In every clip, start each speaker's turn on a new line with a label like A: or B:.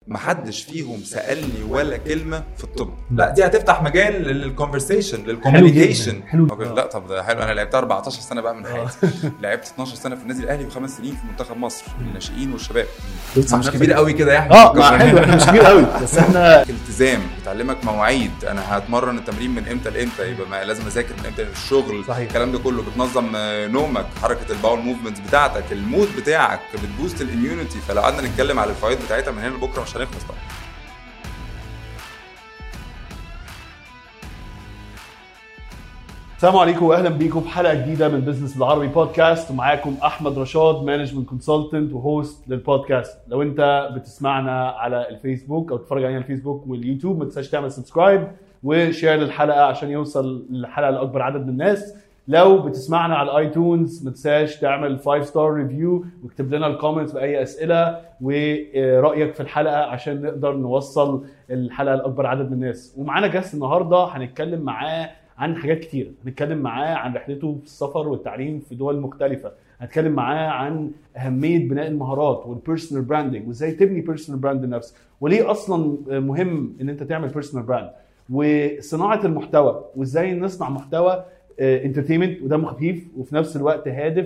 A: محدش فيهم سالني ولا كلمه في الطب لا دي هتفتح مجال للكونفرسيشن
B: حلو
A: للكوميونيكيشن
B: جدا، حلو
A: أوكي،
B: جدا.
A: لا طب ده حلو انا لعبت 14 سنه بقى من
B: آه.
A: حياتي لعبت 12 سنه في النادي الاهلي وخمس سنين في منتخب مصر الناشئين والشباب
B: تنصح
A: مش
B: نفسك
A: كبير قوي كده يا احمد
B: اه ما حلو احنا مش كبير قوي بس احنا
A: التزام بتعلمك مواعيد انا هتمرن التمرين من امتى لامتى يبقى ما لازم اذاكر من امتى الشغل
B: صحيح.
A: الكلام ده كله بتنظم آه، نومك حركه الباول موفمنت بتاعتك المود بتاعك بتبوست الاميونيتي فلو قعدنا نتكلم على الفوائد بتاعتها من هنا لبكره مش هنخلص طبعا
B: السلام عليكم واهلا بيكم في حلقه جديده من بزنس بالعربي بودكاست ومعاكم احمد رشاد مانجمنت كونسلتنت وهوست للبودكاست لو انت بتسمعنا على الفيسبوك او تتفرج علينا على الفيسبوك واليوتيوب ما تنساش تعمل سبسكرايب وشير للحلقه عشان يوصل الحلقه لاكبر عدد من الناس لو بتسمعنا على الايتونز ما تنساش تعمل 5 ستار ريفيو واكتب لنا الكومنتس باي اسئله ورايك في الحلقه عشان نقدر نوصل الحلقه لاكبر عدد من الناس ومعانا جاست النهارده هنتكلم معاه عن حاجات كتيره هنتكلم معاه عن رحلته في السفر والتعليم في دول مختلفه هنتكلم معاه عن اهميه بناء المهارات والبيرسونال براندنج وازاي تبني بيرسونال براند لنفسك وليه اصلا مهم ان انت تعمل بيرسونال براند وصناعه المحتوى وازاي نصنع محتوى انترتينمنت ودمه خفيف وفي نفس الوقت هادف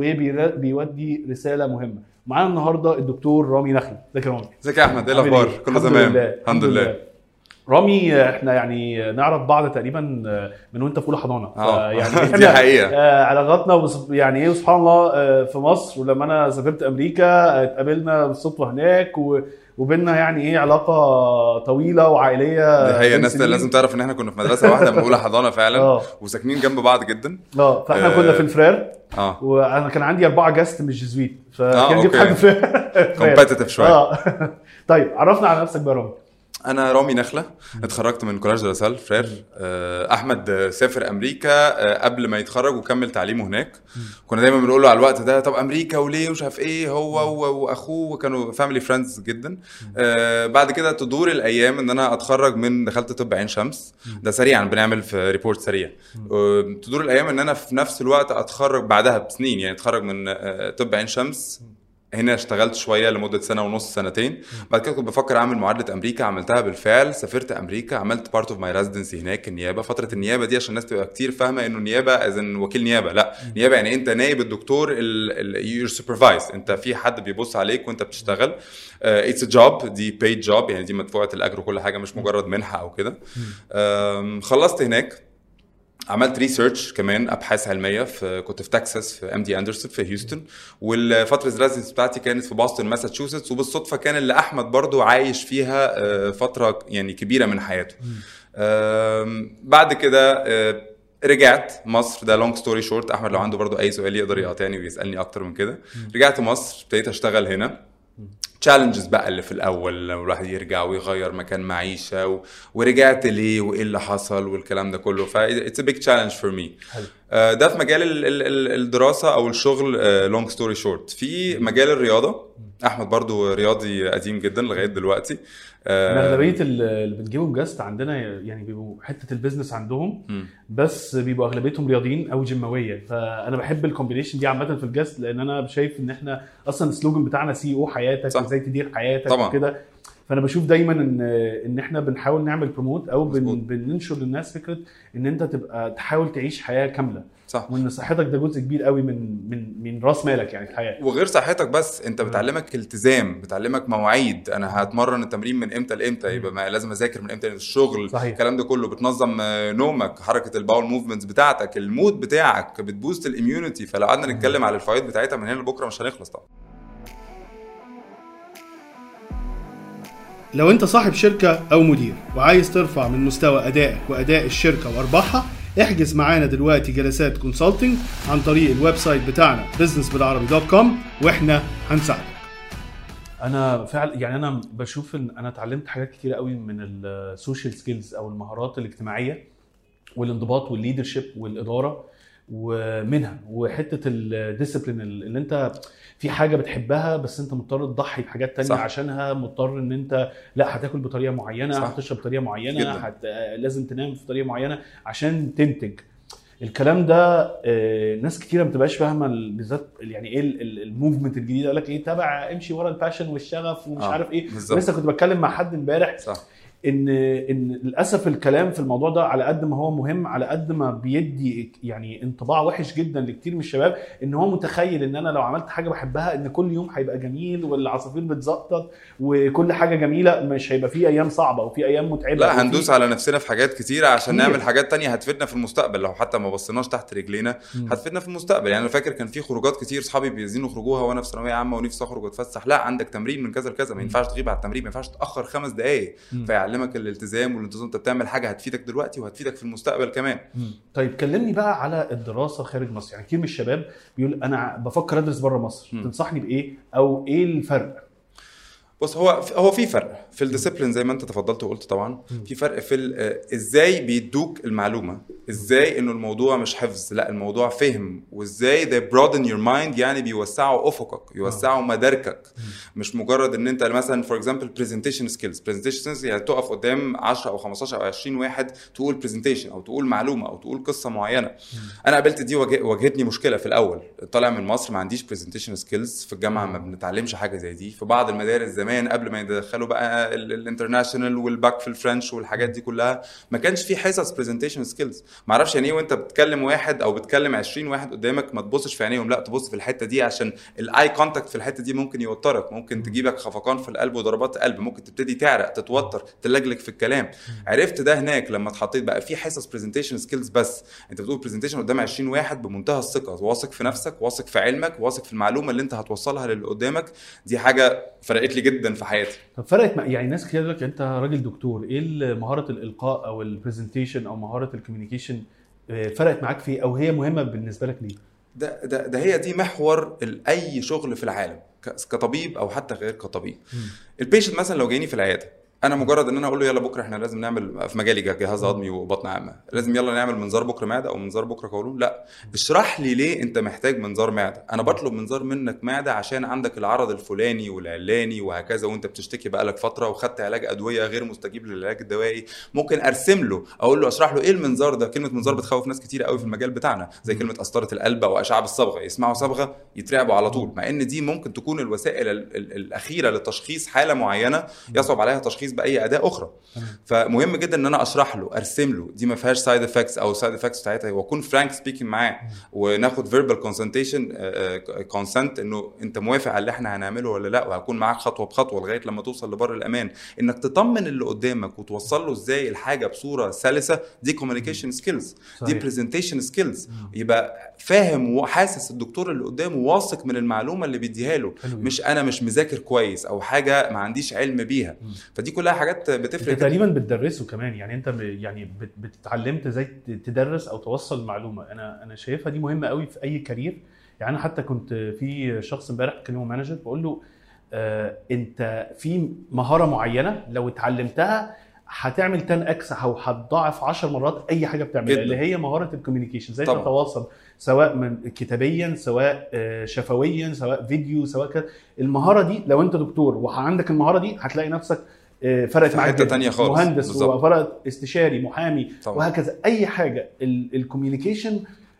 B: وبيودي رساله مهمه معانا النهارده الدكتور رامي نخل ازيك يا رامي
A: ازيك يا احمد ايه
B: عامل
A: الاخبار
B: إيه؟
A: كله
B: الحمد
A: تمام
B: لله.
A: الحمد لله
B: رامي احنا يعني نعرف بعض تقريبا من وانت في اولى حضانه
A: اه
B: يعني
A: دي
B: احنا
A: حقيقه
B: آه، علاقاتنا بس- يعني ايه سبحان الله آه، في مصر ولما انا سافرت امريكا آه، اتقابلنا بالصدفه هناك و- وبيننا يعني ايه علاقه طويله وعائليه
A: دي حقيقه
B: من
A: الناس
B: سنين.
A: لازم تعرف ان احنا كنا في مدرسه واحده من اولى حضانه فعلا
B: اه
A: وساكنين جنب بعض جدا
B: اه فاحنا
A: آه.
B: كنا في الفرير
A: اه
B: وانا كان عندي اربعه جاست مش جزويت
A: آه،
B: فكان جبت
A: أوكي.
B: حد فرير
A: كومبتيتيف شويه
B: اه طيب عرفنا على نفسك بقى يا رامي
A: انا رامي نخله اتخرجت من كولاج دلاسال فرير آه، احمد آه، سافر امريكا آه، قبل ما يتخرج وكمل تعليمه هناك كنا دايما بنقول له على الوقت ده طب امريكا وليه ومش عارف ايه هو و- واخوه كانوا فاميلي فريندز جدا آه، بعد كده تدور الايام ان انا اتخرج من دخلت طب عين شمس ده سريعا بنعمل في ريبورت سريع آه، تدور الايام ان انا في نفس الوقت اتخرج بعدها بسنين يعني اتخرج من آه، طب عين شمس هنا اشتغلت شويه لمده سنه ونص سنتين بعد كده كنت بفكر اعمل معادله امريكا عملتها بالفعل سافرت امريكا عملت بارت اوف ماي ريزيدنسي هناك النيابه فتره النيابه دي عشان الناس تبقى كتير فاهمه انه النيابه از وكيل نيابه لا نيابه يعني انت نائب الدكتور يور سوبرفايز انت في حد بيبص عليك وانت بتشتغل اتس جوب دي بيد جوب يعني دي مدفوعه الاجر وكل حاجه مش مجرد منحه او كده آم، خلصت هناك عملت ريسيرش كمان ابحاث علميه في كنت في تكساس في ام دي اندرسون في هيوستن والفتره الريزنس بتاعتي كانت في بoston ماساتشوستس وبالصدفه كان اللي احمد برضو عايش فيها آه، فتره يعني كبيره من حياته آم، بعد كده آه، رجعت مصر ده لونج ستوري شورت احمد لو عنده برضو اي سؤال يقدر يقاطعني ويسالني اكتر من كده رجعت مصر ابتديت اشتغل هنا تشالنجز بقى اللي في الاول لما الواحد يرجع ويغير مكان معيشه و... ورجعت ليه وايه اللي حصل والكلام ده كله ف اتس ا بيج تشالنج فور مي
B: حلو.
A: ده في مجال ال- ال- ال- الدراسه او الشغل لونج ستوري شورت في مجال الرياضه احمد برضو رياضي قديم جدا لغايه دلوقتي آه،
B: احنا اغلبيه اللي بنجيبهم جاست عندنا يعني بيبقوا حته البيزنس عندهم
A: مم.
B: بس بيبقوا اغلبيتهم رياضيين او جيماويه فانا بحب الكومبينيشن دي عامه في الجاست لان انا شايف ان احنا اصلا السلوجن بتاعنا سي او حياتك
A: صح.
B: ازاي تدير حياتك
A: طبعا.
B: وكده فانا بشوف دايما ان ان احنا بنحاول نعمل بروموت او بن
A: مظبوط.
B: بننشر للناس فكره ان انت تبقى تحاول تعيش حياه كامله
A: صح
B: وان صحتك ده جزء كبير قوي من من من راس مالك يعني في الحياه
A: وغير صحتك بس انت بتعلمك التزام بتعلمك مواعيد انا هتمرن التمرين من امتى لامتى يبقى ما لازم اذاكر من امتى الشغل
B: صحيح.
A: الكلام ده كله بتنظم آه، نومك حركه الباول موفمنتس بتاعتك المود بتاعك بتبوست الاميونيتي فلو قعدنا نتكلم على الفوائد بتاعتها من هنا لبكره مش هنخلص طبعا
C: لو انت صاحب شركة او مدير وعايز ترفع من مستوى ادائك واداء الشركة وارباحها احجز معانا دلوقتي جلسات كونسلتنج عن طريق الويب سايت بتاعنا businessبالعربي.com واحنا هنساعدك
B: انا فعلا يعني انا بشوف ان انا اتعلمت حاجات كتيره قوي من السوشيال سكيلز او المهارات الاجتماعيه والانضباط والليدرشيب والاداره ومنها وحته الديسيبلين اللي انت في حاجه بتحبها بس انت مضطر تضحي بحاجات تانية
A: صح.
B: صح. عشانها مضطر ان انت لا هتاكل بطريقه معينه
A: صح.
B: هتشرب بطريقه معينه
A: جداً.
B: هت... لازم تنام بطريقه معينه عشان تنتج الكلام ده آه، ناس كتيره ما بتبقاش فاهمه ال- بالذات يعني ايه الموفمنت الجديد يقول لك ايه تابع امشي ورا الباشن والشغف ومش
A: آه،
B: عارف ايه
A: بالظبط.
B: لسه كنت بتكلم مع حد امبارح
A: صح
B: ان ان للاسف الكلام في الموضوع ده على قد ما هو مهم على قد ما بيدي يعني انطباع وحش جدا لكتير من الشباب ان هو متخيل ان انا لو عملت حاجه بحبها ان كل يوم هيبقى جميل والعصافير بتزقطط وكل حاجه جميله مش هيبقى فيه ايام صعبه وفي ايام متعبه
A: لا
B: وفي-
A: هندوس على نفسنا في حاجات كتيرة عشان
B: كتير.
A: نعمل حاجات تانية هتفيدنا في المستقبل لو حتى ما بصيناش تحت رجلينا
B: مم.
A: هتفيدنا في المستقبل يعني انا فاكر كان في خروجات كتير اصحابي بيزينوا يخرجوها وانا في ثانويه عامه ونفسي اخرج واتفسح لا عندك تمرين من كذا لكذا ما ينفعش تغيب على التمرين ما ينفعش تاخر خمس دقائق
B: مم.
A: فيعلمك الالتزام والانتظام انت بتعمل حاجه هتفيدك دلوقتي وهتفيدك في المستقبل كمان
B: مم. طيب كلمني بقى على الدراسه خارج مصر يعني كتير من الشباب بيقول انا بفكر ادرس بره مصر
A: مم.
B: تنصحني بايه او ايه الفرق
A: بص هو هو في فرق في الديسيبلين زي ما انت تفضلت وقلت طبعا في فرق في ال- آه، ازاي بيدوك المعلومه ازاي انه الموضوع مش حفظ لا الموضوع فهم وازاي they broaden your mind يعني بيوسعوا افقك يوسعوا مداركك مش مجرد ان انت مثلا فور اكزامبل برزنتيشن سكيلز برزنتيشن سكيلز يعني تقف قدام 10 او 15 او 20 واحد تقول برزنتيشن او تقول معلومه او تقول قصه معينه انا قابلت دي واجه- واجهتني مشكله في الاول طالع من مصر ما عنديش برزنتيشن سكيلز في الجامعه ما بنتعلمش حاجه زي دي في بعض المدارس زمان قبل ما يدخلوا بقى الانترناشونال والباك في الفرنش والحاجات دي كلها ما كانش في حصص برزنتيشن سكيلز ما اعرفش يعني ايه وانت بتكلم واحد او بتكلم 20 واحد قدامك ما تبصش في عينيهم لا تبص في الحته دي عشان الاي كونتاكت في الحته دي ممكن يوترك ممكن تجيبك خفقان في القلب وضربات قلب ممكن تبتدي تعرق تتوتر تلجلج في الكلام عرفت ده هناك لما اتحطيت بقى في حصص برزنتيشن سكيلز بس انت بتقول برزنتيشن قدام 20 واحد بمنتهى الثقه واثق في نفسك واثق في علمك واثق في المعلومه اللي انت هتوصلها للي قدامك دي حاجه فرقت لي جدا في حياتي
B: طب فرقت مع يعني ناس كتير يقول لك انت راجل دكتور ايه مهاره الالقاء او البرزنتيشن او مهاره الكوميونيكيشن فرقت معاك في إيه؟ او هي مهمه بالنسبه لك ليه؟
A: ده ده ده هي دي محور ال- اي شغل في العالم ك- كطبيب او حتى غير كطبيب البيشنت مثلا لو جايني في العياده انا مجرد ان انا اقول له يلا بكره احنا لازم نعمل في مجالي جهاز هضمي وبطن عامه لازم يلا نعمل منظار بكره معده او منظار بكره قولون لا اشرح لي ليه انت محتاج منظار معده انا بطلب منظار منك معده عشان عندك العرض الفلاني والعلاني وهكذا وانت بتشتكي بقالك فتره وخدت علاج ادويه غير مستجيب للعلاج الدوائي ممكن ارسم له اقول له اشرح له ايه المنظار ده كلمه منظار بتخوف ناس كتير قوي في المجال بتاعنا زي كلمه قسطره القلب او اشعه الصبغه يسمعوا صبغه يترعبوا على طول مع ان دي ممكن تكون الوسائل ال- ال- الاخيره لتشخيص حاله معينه يصعب عليها تشخيص باي اداه اخرى فمهم جدا ان انا اشرح له ارسم له دي ما فيهاش سايد افكتس او سايد افكتس بتاعتها واكون فرانك سبيكينج معاه وناخد فيربال كونسنتيشن كونسنت انه انت موافق على اللي احنا هنعمله ولا لا وهكون معاك خطوه بخطوه لغايه لما توصل لبر الامان انك تطمن اللي قدامك وتوصل له ازاي الحاجه بصوره سلسه دي كوميونيكيشن سكيلز دي
B: صحيح.
A: برزنتيشن سكيلز يبقى فاهم وحاسس الدكتور اللي قدامه واثق من المعلومه اللي بيديها له
B: حلو جدا.
A: مش انا مش مذاكر كويس او حاجه ما عنديش علم بيها فدي كلها حاجات بتفرق
B: انت تقريبا بتدرسه كمان يعني انت ب- يعني بت- بتتعلمت ازاي ت- تدرس او توصل المعلومه انا انا شايفها دي مهمه قوي في اي كارير يعني انا حتى كنت في شخص امبارح بكلمه مانجر بقول له آه انت في مهاره معينه لو اتعلمتها هتعمل 10 اكس او هتضاعف 10 مرات اي حاجه بتعملها
A: جدا.
B: اللي هي مهاره الكوميونيكيشن ازاي
A: طبعا.
B: تتواصل سواء من كتابيا سواء آه، شفويا سواء فيديو سواء كده المهاره دي لو انت دكتور وعندك المهاره دي هتلاقي نفسك آه، فرقت
A: في
B: معاك
A: حتة
B: جداً.
A: تانية خالص.
B: مهندس
A: بالظبط.
B: وفرقت استشاري محامي
A: طبعا.
B: وهكذا اي حاجه الكوميونيكيشن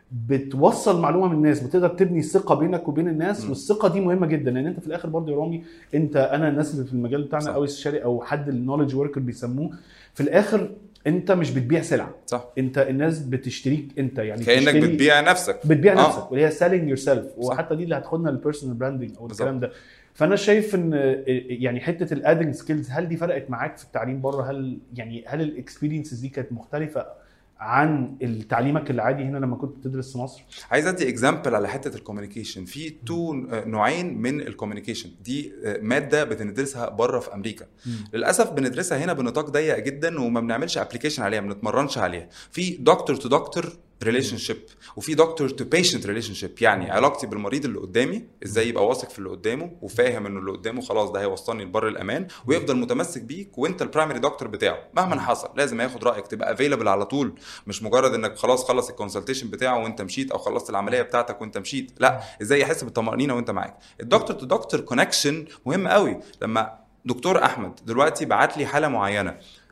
B: بتوصل معلومه من الناس بتقدر تبني ثقه بينك وبين الناس
A: م.
B: والثقه دي مهمه جدا لان انت في الاخر برضه يا رامي انت انا الناس اللي في المجال بتاعنا
A: صح.
B: او استشاري او حد النولج وركر بيسموه في الاخر انت مش بتبيع سلعه
A: صح
B: انت الناس بتشتريك انت يعني
A: كانك
B: بتشتري-
A: بتبيع نفسك
B: بتبيع
A: آه.
B: نفسك واللي هي سيلينج يور سيلف وحتى دي اللي هتاخدنا للبيرسونال براندنج او
A: بالظبط.
B: الكلام ده فانا شايف ان يعني حته الادنج سكيلز هل دي فرقت معاك في التعليم بره هل يعني هل الاكسبيرينسز دي كانت مختلفه عن تعليمك العادي هنا لما كنت بتدرس في مصر
A: عايز ادي اكزامبل على حته الكوميونيكيشن في تو نوعين من الكوميونيكيشن دي آه، ماده بندرسها بره في امريكا للاسف بندرسها هنا بنطاق ضيق جدا وما بنعملش ابلكيشن عليها ما بنتمرنش عليها في دكتور تو دكتور ريليشن شيب وفي دكتور تو بيشنت ريليشن شيب يعني علاقتي بالمريض اللي قدامي ازاي يبقى واثق في اللي قدامه وفاهم انه اللي قدامه خلاص ده هيوصلني لبر الامان ويفضل متمسك بيك وانت البرايمري دكتور بتاعه مهما حصل لازم ياخد رايك تبقى افيلبل على طول مش مجرد انك خلاص خلص الكونسلتيشن بتاعه وانت مشيت او خلصت العمليه بتاعتك وانت مشيت لا ازاي يحس بالطمانينه وانت معاك الدكتور تو دكتور كونكشن مهم قوي لما دكتور احمد دلوقتي بعت لي حاله معينه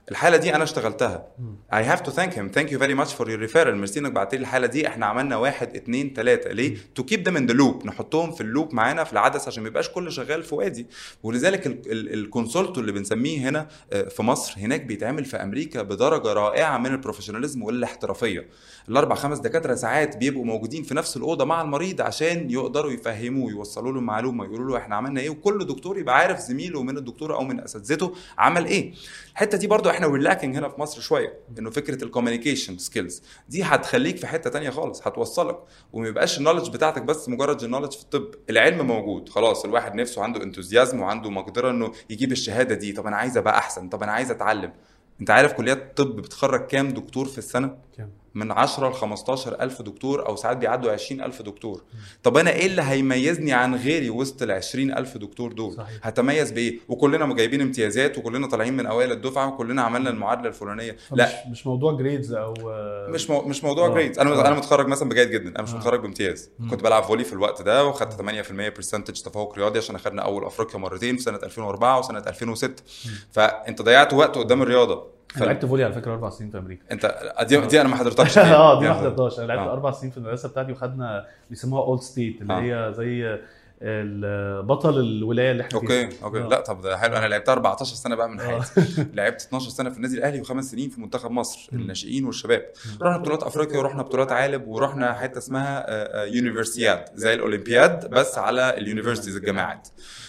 A: الحاله دي انا اشتغلتها I have to thank him thank you very much for your referral ميرسي انك بعت لي الحاله دي احنا عملنا واحد اتنين تلاته ليه to keep them in the loop نحطهم في اللوب معانا في العدسه عشان ما يبقاش كل شغال في وادي ولذلك الكونسولتو اللي بنسميه هنا آه، في مصر هناك بيتعمل في امريكا بدرجه رائعه من البروفيشناليزم والاحترافيه الاربع خمس دكاتره ساعات بيبقوا موجودين في نفس الاوضه مع المريض عشان يقدروا يفهموه يوصلوا له المعلومه يقولوا له احنا عملنا ايه وكل دكتور يبقى عارف زميله من الدكتور او من اساتذته عمل ايه الحته دي برضو احنا وير لاكينج هنا في مصر شويه انه فكره الكوميونيكيشن سكيلز دي هتخليك في حته تانية خالص هتوصلك وما يبقاش النولج بتاعتك بس مجرد النولج في الطب العلم موجود خلاص الواحد نفسه عنده انثوزيازم وعنده مقدره انه يجيب الشهاده دي طب انا عايز ابقى احسن طب انا عايز اتعلم انت عارف كليات الطب بتخرج كام دكتور في السنه
B: كام؟
A: من 10 ل 15 الف دكتور او ساعات بيعدوا 20 الف دكتور طب انا ايه اللي هيميزني عن غيري وسط ال 20 الف دكتور دول
B: صحيح.
A: هتميز بايه وكلنا جايبين امتيازات وكلنا طالعين من اوائل الدفعه وكلنا عملنا المعادله الفلانيه لا
B: مش مش موضوع جريدز او آه،
A: مش مو... مش موضوع
B: آه.
A: جريدز انا
B: آه.
A: انا متخرج مثلا بجيد جدا انا مش
B: آه.
A: متخرج بامتياز
B: مم.
A: كنت بلعب فولي في الوقت ده وخدت 8% برسنتج تفوق رياضي عشان اخدنا اول افريقيا مرتين في سنه 2004 وسنه 2006 فانت ضيعت وقت قدام الرياضه
B: انا لعبت فولي على فكره اربع سنين في امريكا
A: انت دي, دي انا ما حضرتكش فيها.
B: اه دي ما
A: يعني-
B: حضرتهاش انا لعبت
A: آه.
B: اربع سنين في المدرسه بتاعتي وخدنا بيسموها اولد ستيت اللي
A: آه.
B: هي زي ال- بطل الولايه اللي احنا فيها
A: اوكي اوكي
B: آه.
A: لا طب ده حلو انا لعبت 14 سنه بقى من
B: آه.
A: حياتي لعبت 12 سنه في النادي الاهلي وخمس سنين في منتخب مصر
B: مم.
A: الناشئين والشباب رحنا بطولات افريقيا ورحنا بطولات عالم ورحنا حته اسمها آه، آه، يونيفرسياد زي الاولمبياد بس على اليونيفرسيتيز الجامعات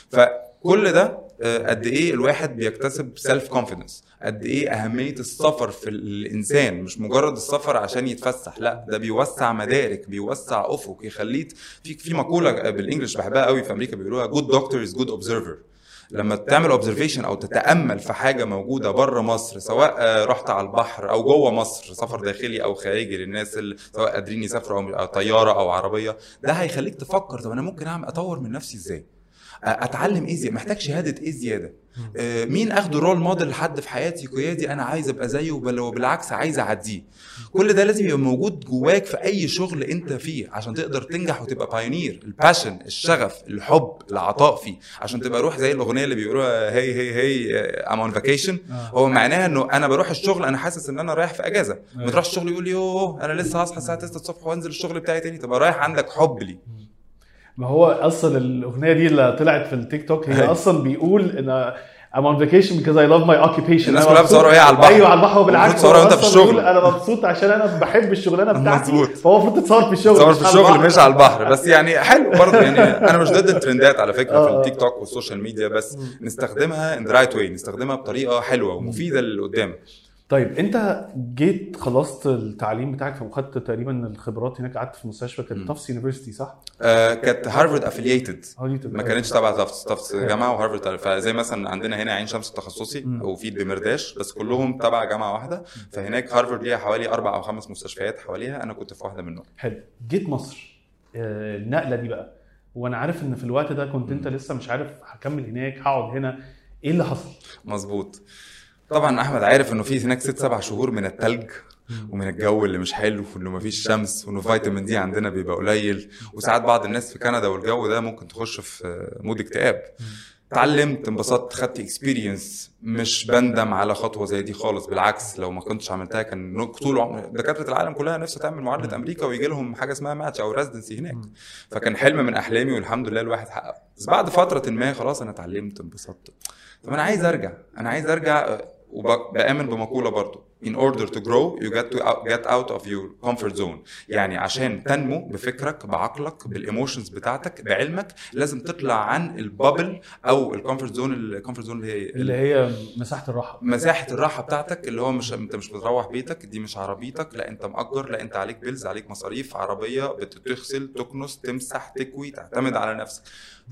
A: فكل ده آه، قد ايه الواحد بيكتسب سيلف كونفيدنس قد ايه اهميه السفر في الانسان مش مجرد السفر عشان يتفسح لا ده بيوسع مدارك بيوسع افق يخليك في في مقوله بالانجلش بحبها قوي في امريكا بيقولوها جود دكتور از جود اوبزرفر لما تعمل اوبزرفيشن او تتامل في حاجه موجوده بره مصر سواء آه، رحت على البحر او جوه مصر سفر داخلي او خارجي للناس اللي سواء قادرين يسافروا او أو طياره او عربيه ده هيخليك تفكر طب انا ممكن اعمل اطور من نفسي ازاي آه، اتعلم ايه زياده محتاج شهاده ايه زياده آه، مين اخده رول موديل لحد في حياتي قيادي انا عايز ابقى زيه بل وبالعكس عايز اعديه كل ده لازم يبقى موجود جواك في اي شغل انت فيه عشان تقدر تنجح وتبقى بايونير الباشن الشغف الحب العطاء فيه عشان تبقى روح زي الاغنيه اللي بيقولوها هي هي هي ام اون فاكيشن
B: آه.
A: هو معناها انه انا بروح الشغل انا حاسس ان انا رايح في اجازه ما
B: أيوة.
A: تروحش الشغل يقول لي يوه انا لسه هصحى الساعه 9 الصبح وانزل الشغل بتاعي تاني تبقى رايح عندك حب ليه
B: ما هو اصلا الاغنيه دي اللي طلعت في التيك توك هي
A: أيوة.
B: اصلا بيقول ان I'm on vacation because I love my occupation
A: الناس
B: أنا
A: كلها
B: مبسوط-
A: بتصور وهي على البحر.
B: ايوه على البحر وبالعكس
A: المفروض تصورها
B: هو
A: وأنت في
B: أصلاً
A: الشغل.
B: بيقول انا مبسوط عشان انا بحب الشغلانه بتاعتي
A: مظبوط.
B: فهو المفروض تتصور في الشغل
A: تصور
B: مش
A: في
B: على
A: الشغل
B: البحر.
A: مش على البحر بس يعني حلو برضه يعني انا مش ضد الترندات على فكره في
B: آه.
A: التيك توك والسوشيال ميديا بس نستخدمها ان ذا رايت واي نستخدمها بطريقه حلوه ومفيده للي قدامك
B: طيب انت جيت خلصت التعليم بتاعك فخدت تقريبا الخبرات هناك قعدت في مستشفى كانت
A: مم.
B: تافس يونيفرستي صح؟
A: آه كانت هارفارد افلييتد
B: هو دي تبقى-
A: ما كانتش تبع تافس تافس جامعه وهارفارد فزي مثلا عندنا هنا عين شمس التخصصي
B: مم.
A: وفي دمرداش بس كلهم تبع جامعه واحده فهناك هارفارد ليها حوالي اربع او خمس مستشفيات حواليها انا كنت في واحده منهم
B: حلو جيت مصر آه، النقله دي بقى وانا عارف ان في الوقت ده كنت انت لسه مش عارف هكمل هناك هقعد هنا ايه اللي حصل؟
A: مظبوط طبعا احمد عارف انه في هناك ست سبع شهور من التلج ومن الجو اللي مش حلو وانه مفيش شمس وانه فيتامين دي عندنا بيبقى قليل وساعات بعض الناس في كندا والجو ده ممكن تخش في مود اكتئاب اتعلمت انبسطت خدت اكسبيرينس مش بندم على خطوه زي دي خالص بالعكس لو ما كنتش عملتها كان طول عمر دكاتره العالم كلها نفسها تعمل معادله امريكا ويجي لهم حاجه اسمها ماتش او ريزدنسي هناك فكان حلم من احلامي والحمد لله الواحد حققه بس بعد فتره ما خلاص انا اتعلمت انبسطت طب انا عايز ارجع انا عايز ارجع وبامن بمقوله برضو in order to grow you get to out, get out of your comfort zone يعني عشان تنمو بفكرك بعقلك بالايموشنز بتاعتك بعلمك لازم تطلع عن البابل او الكومفورت زون الكومفورت زون اللي هي
B: اللي هي مساحه الراحه
A: مساحه الراحه بتاعتك اللي هو مش انت مش بتروح بيتك دي مش عربيتك لا انت مأجر لا انت عليك بيلز عليك مصاريف عربيه بتغسل تكنس تمسح تكوي تعتمد على نفسك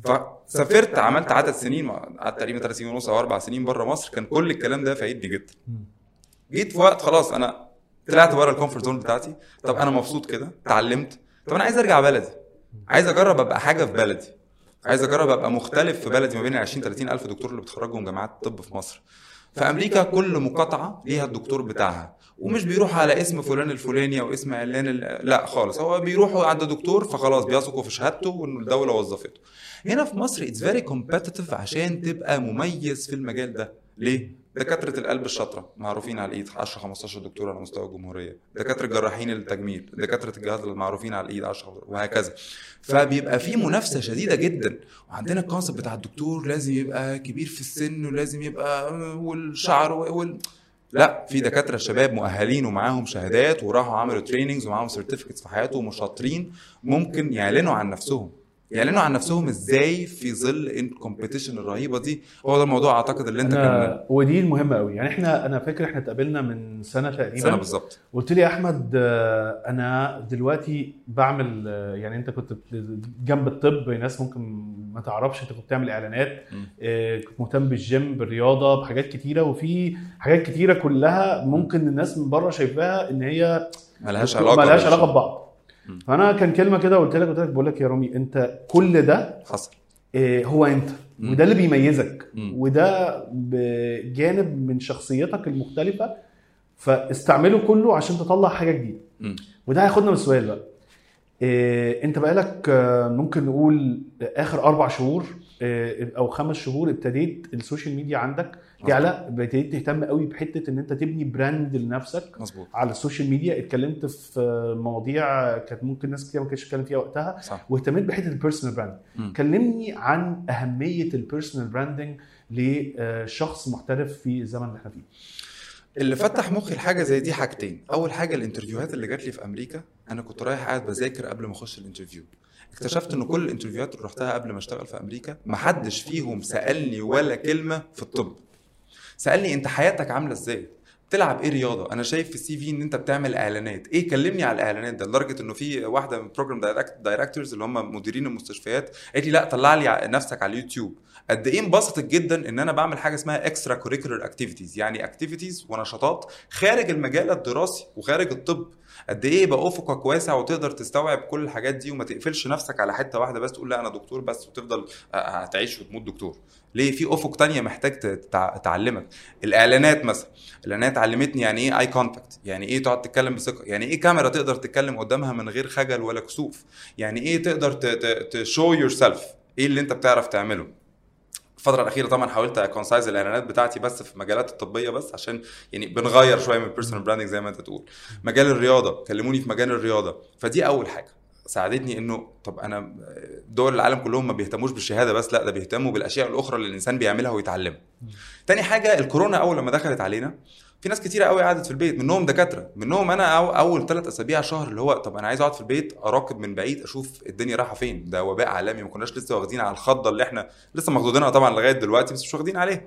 A: فسافرت عملت عدد سنين قعدت تقريبا ثلاث سنين ونص او اربع سنين بره مصر كان كل الكلام ده فايدني جدا جيت في وقت خلاص انا طلعت بره الكومفورت زون بتاعتي طب انا مبسوط كده اتعلمت طب انا عايز ارجع بلدي عايز اجرب ابقى حاجه في بلدي عايز اجرب ابقى مختلف في بلدي ما بين ال 20 30 الف دكتور اللي بتخرجهم جامعات الطب في مصر في امريكا كل مقاطعه ليها الدكتور بتاعها ومش بيروح على اسم فلان الفلاني او اسم علان ال- لا خالص هو بيروحوا عند دكتور فخلاص بيثقوا في شهادته وان الدوله وظفته هنا في مصر اتس فيري كومبتيتيف عشان تبقى مميز في المجال ده ليه دكاتره القلب الشاطره معروفين على الايد 10 15 دكتور على مستوى الجمهوريه دكاتره جراحين التجميل دكاتره الجهاز المعروفين على الايد 10 وهكذا فبيبقى في منافسه شديده جدا وعندنا الكونسيبت بتاع الدكتور لازم يبقى كبير في السن ولازم يبقى والشعر وال... لا في دكاتره شباب مؤهلين ومعاهم شهادات وراحوا عملوا تريننجز ومعاهم سيرتيفيكتس في حياتهم وشاطرين ممكن يعلنوا عن نفسهم يعلنوا عن نفسهم ازاي في ظل الكومبيتيشن الرهيبه دي هو ده الموضوع اعتقد اللي انت كان
B: أنا ودي المهمه قوي يعني احنا انا فاكر احنا اتقابلنا من سنه تقريبا
A: سنه بالظبط
B: قلت لي يا احمد آه، انا دلوقتي بعمل آه، يعني انت كنت بت- جنب الطب ناس ممكن ما تعرفش انت كنت بتعمل اعلانات
A: مم.
B: آه، كنت مهتم بالجيم بالرياضه بحاجات كتيره وفي حاجات كتيره كلها ممكن الناس من بره شايفاها ان هي
A: ملهاش علاقه
B: مالهاش
A: بالشغل.
B: علاقه ببعض
A: مم.
B: فانا كان كلمه كده قلت لك قلت لك بقول لك يا رامي انت كل ده
A: حصل
B: آه، هو انت
A: مم.
B: وده اللي بيميزك
A: مم.
B: وده بجانب من شخصيتك المختلفه فاستعمله كله عشان تطلع حاجه جديده
A: مم.
B: وده هياخدنا للسؤال بقى إيه انت بقالك آه، ممكن نقول اخر اربع شهور آه، او خمس شهور ابتديت السوشيال ميديا عندك تعلى ابتديت تهتم قوي بحته ان انت تبني براند لنفسك
A: مظبوط
B: على السوشيال ميديا اتكلمت في آه، مواضيع كانت ممكن ناس كتير ما كانتش تتكلم فيها وقتها
A: صح
B: واهتميت بحته البيرسونال براند
A: مم.
B: كلمني عن اهميه البيرسونال براندنج لشخص محترف في الزمن اللي احنا فيه
A: اللي فتح مخي لحاجه زي دي حاجتين اول حاجه الانترفيوهات اللي جات لي في امريكا انا كنت رايح قاعد بذاكر قبل ما اخش الانترفيو اكتشفت ان كل الانترفيوهات اللي رحتها قبل ما اشتغل في امريكا ما حدش فيهم سالني ولا كلمه في الطب سالني انت حياتك عامله ازاي بتلعب ايه رياضه انا شايف في السي في ان انت بتعمل اعلانات ايه كلمني على الاعلانات ده لدرجه انه في واحده من بروجرام دايركتورز اللي هم مديرين المستشفيات قالت لي لا طلع لي ع- نفسك على اليوتيوب قد ايه انبسطت جدا ان انا بعمل حاجه اسمها اكسترا كوريكولر اكتيفيتيز يعني اكتيفيتيز ونشاطات خارج المجال الدراسي وخارج الطب قد ايه يبقى افقك واسع وتقدر تستوعب كل الحاجات دي وما تقفلش نفسك على حته واحده بس تقول لا انا دكتور بس وتفضل آه، هتعيش وتموت دكتور ليه في افق تانية محتاج تتع- تعلمك الاعلانات مثلا الاعلانات علمتني يعني ايه اي كونتاكت يعني ايه تقعد تتكلم بثقه يعني ايه كاميرا تقدر تتكلم قدامها من غير خجل ولا كسوف يعني ايه تقدر تشو يور سيلف ايه اللي انت بتعرف تعمله الفترة الأخيرة طبعا حاولت اكونسايز الإعلانات بتاعتي بس في مجالات الطبية بس عشان يعني بنغير شوية من البيرسونال براندنج زي ما أنت تقول. مجال الرياضة كلموني في مجال الرياضة فدي أول حاجة ساعدتني انه طب انا دول العالم كلهم ما بيهتموش بالشهاده بس لا ده بيهتموا بالاشياء الاخرى اللي الانسان بيعملها ويتعلمها. تاني حاجه الكورونا اول لما دخلت علينا في ناس كتيره قوي قعدت في البيت منهم دكاتره منهم انا أو اول ثلاث اسابيع شهر اللي هو طب انا عايز اقعد في البيت اراقب من بعيد اشوف الدنيا رايحه فين ده وباء عالمي ما كناش لسه واخدين على الخضه اللي احنا لسه مخضوضينها طبعا لغايه دلوقتي بس مش واخدين عليها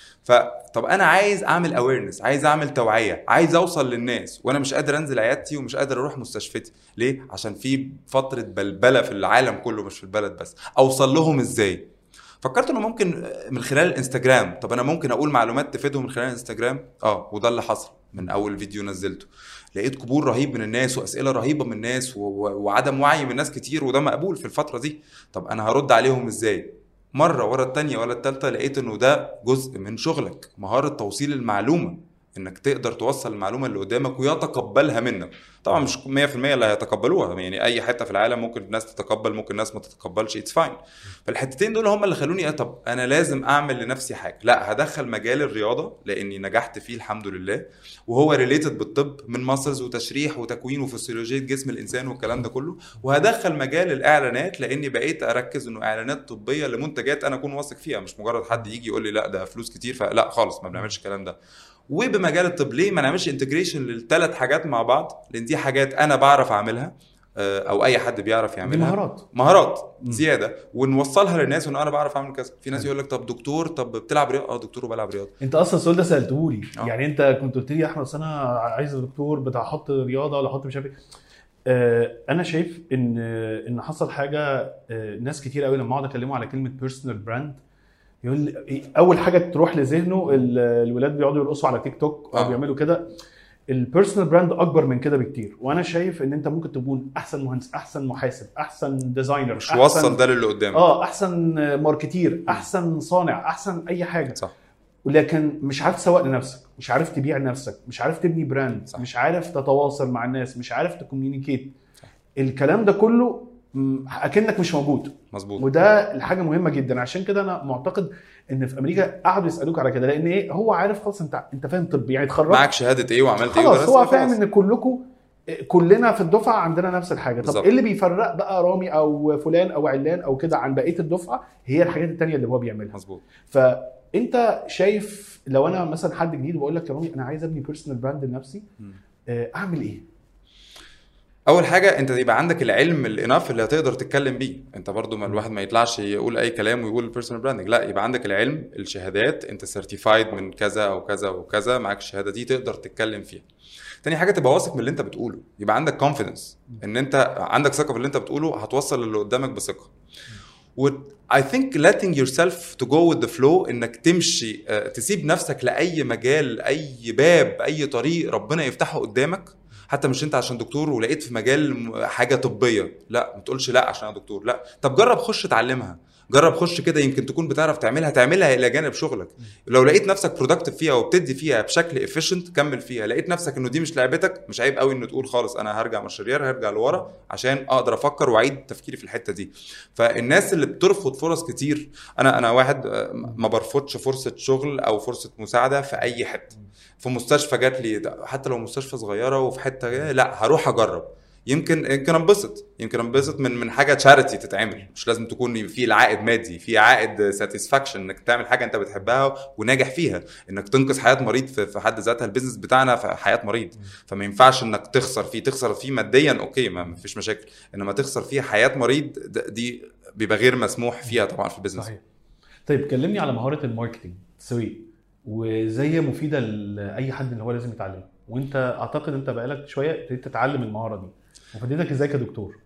A: فطب انا عايز اعمل اويرنس عايز اعمل توعيه عايز اوصل للناس وانا مش قادر انزل عيادتي ومش قادر اروح مستشفيتي ليه عشان في فتره بلبله في العالم كله مش في البلد بس اوصل لهم ازاي فكرت انه ممكن من خلال الانستجرام طب انا ممكن اقول معلومات تفيدهم من خلال الانستجرام اه وده اللي حصل من اول فيديو نزلته لقيت قبول رهيب من الناس واسئله رهيبه من الناس و... و... وعدم وعي من ناس كتير وده مقبول في الفتره دي طب انا هرد عليهم ازاي مره ورا التانية ورا التالتة لقيت انه ده جزء من شغلك مهاره توصيل المعلومه انك تقدر توصل المعلومه اللي قدامك ويتقبلها منك طبعا مش 100% اللي هيتقبلوها يعني اي حته في العالم ممكن الناس تتقبل ممكن الناس ما تتقبلش اتس فاين فالحتتين دول هم اللي خلوني طب انا لازم اعمل لنفسي حاجه لا هدخل مجال الرياضه لاني نجحت فيه الحمد لله وهو ريليتد بالطب من ماسلز وتشريح وتكوين وفسيولوجيه جسم الانسان والكلام ده كله وهدخل مجال الاعلانات لاني بقيت اركز انه اعلانات طبيه لمنتجات انا اكون واثق فيها مش مجرد حد يجي يقول لي لا ده فلوس كتير فلا خالص ما بنعملش الكلام ده وبمجال الطب ليه ما نعملش انتجريشن للثلاث حاجات مع بعض لان دي حاجات انا بعرف اعملها آه، او اي حد بيعرف
B: دي
A: يعملها
B: مهارات
A: مهارات
B: مم.
A: زياده ونوصلها للناس انه انا بعرف اعمل كذا في ناس يقول لك طب دكتور طب بتلعب رياضه اه دكتور وبلعب رياضه
B: انت اصلا السؤال ده سالته لي
A: اه.
B: يعني انت كنت قلت لي يا احمد أصل انا عايز دكتور بتاع احط رياضه ولا احط مش عارف ايه آه، انا شايف ان ان حصل حاجه آه، ناس كتير قوي لما اقعد اكلمه على كلمه بيرسونال براند يقول لي إيه، اول حاجه تروح لذهنه ال- الولاد بيقعدوا يرقصوا على تيك توك او
A: اه.
B: بيعملوا كده البيرسونال براند اكبر من كده بكتير وانا شايف ان انت ممكن تكون احسن مهندس احسن محاسب احسن ديزاينر
A: مش
B: أحسن-
A: وصل ده للي قدامك
B: اه احسن ماركتير احسن صانع احسن اي حاجه
A: صح
B: ولكن مش عارف تسوق لنفسك مش عارف تبيع نفسك مش عارف تبني براند
A: صح.
B: مش عارف تتواصل مع الناس مش عارف تكوميونيكيت الكلام ده كله م- اكنك مش موجود
A: مظبوط
B: وده الحاجه مهمه جدا عشان كده انا معتقد ان في امريكا قعدوا يسالوك على كده لان ايه هو عارف خلاص انت انت فاهم طب يعني اتخرجت
A: معاك شهاده ايه وعملت ايه
B: خلاص
A: ودرست
B: هو
A: إيه،
B: فاهم
A: خلاص.
B: ان كلكم كلنا في الدفعه عندنا نفس الحاجه طب
A: بالظبط.
B: ايه اللي بيفرق بقى رامي او فلان او علان او كده عن بقيه الدفعه هي الحاجات التانية اللي هو بيعملها
A: مظبوط
B: فانت شايف لو انا مثلا حد جديد وبقول لك يا رامي انا عايز ابني بيرسونال براند لنفسي
A: مم.
B: آه، اعمل ايه؟
A: اول حاجه انت يبقى عندك العلم الاناف اللي هتقدر تتكلم بيه انت برضو ما الواحد ما يطلعش يقول اي كلام ويقول البيرسونال براندنج لا يبقى عندك العلم الشهادات انت سيرتيفايد من كذا او كذا وكذا معاك الشهاده دي تقدر تتكلم فيها تاني حاجه تبقى واثق من اللي انت بتقوله يبقى عندك كونفيدنس ان انت عندك ثقه في اللي انت بتقوله هتوصل اللي قدامك بثقه و I think letting yourself to go with the flow انك تمشي آه، تسيب نفسك لاي مجال اي باب اي طريق ربنا يفتحه قدامك حتى مش انت عشان دكتور ولقيت في مجال م- حاجه طبيه لا ما تقولش لا عشان انا دكتور لا طب جرب خش اتعلمها جرب خش كده يمكن تكون بتعرف تعملها تعملها الى جانب شغلك لو لقيت نفسك برودكتيف فيها وبتدي فيها بشكل افيشنت كمل فيها لقيت نفسك انه دي مش لعبتك مش عيب قوي انه تقول خالص انا هرجع من الشرير هرجع لورا عشان اقدر افكر واعيد تفكيري في الحته دي فالناس اللي بترفض فرص كتير انا انا واحد آه، ما برفضش فرصه شغل او فرصه مساعده في اي حته في مستشفى جات لي ده- حتى لو مستشفى صغيره وفي حته جاية، لا هروح اجرب يمكن يمكن انبسط يمكن انبسط من من حاجه تشاريتي تتعمل مش لازم تكون في العائد مادي في عائد ساتسفاكشن انك تعمل حاجه انت بتحبها وناجح فيها انك تنقذ حياه مريض في في حد ذاتها البيزنس بتاعنا في حياه مريض فما ينفعش انك تخسر فيه تخسر فيه ماديا اوكي ما ما فيش مشاكل انما تخسر فيه حياه مريض د- دي بيبقى غير مسموح فيها طبعا في البيزنس
B: صحيح طيب كلمني على مهاره الماركتنج التسويق وازاي هي مفيده لاي حد اللي هو لازم يتعلمها وانت اعتقد انت بقالك شويه ابتديت تتعلم المهاره دي وفادتك ازاي كدكتور